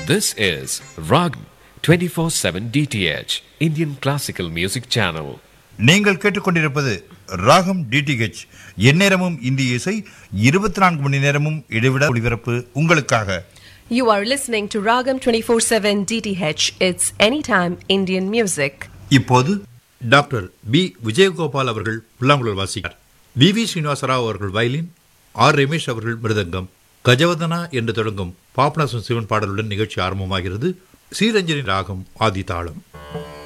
This is Ragam 24/7 DTH Indian Classical Music Channel. நீங்கள் கேட்டுக்கொண்டிருப்பது ராகம் டிடிஹெச் எந்நேரமும் இந்திய இசை இருபத்தி நான்கு மணி நேரமும் இடைவிட ஒளிபரப்பு உங்களுக்காக You are listening to Ragam 24/7 DTH. It's anytime Indian music. இப்போது டாக்டர் பி விஜயகோபால் அவர்கள் புல்லாங்குழல் வாசிக்கார் வி வி ஸ்ரீனிவாசராவ் அவர்கள் வயலின் ஆர் ரமேஷ் அவர்கள் மிருதங்கம் கஜவதனா என்று தொடங்கும் பாபநாசம் சிவன் பாடலுடன் நிகழ்ச்சி ஆரம்பமாகிறது ஸ்ரீரஞ்சனி ராகம் ஆதி தாளம்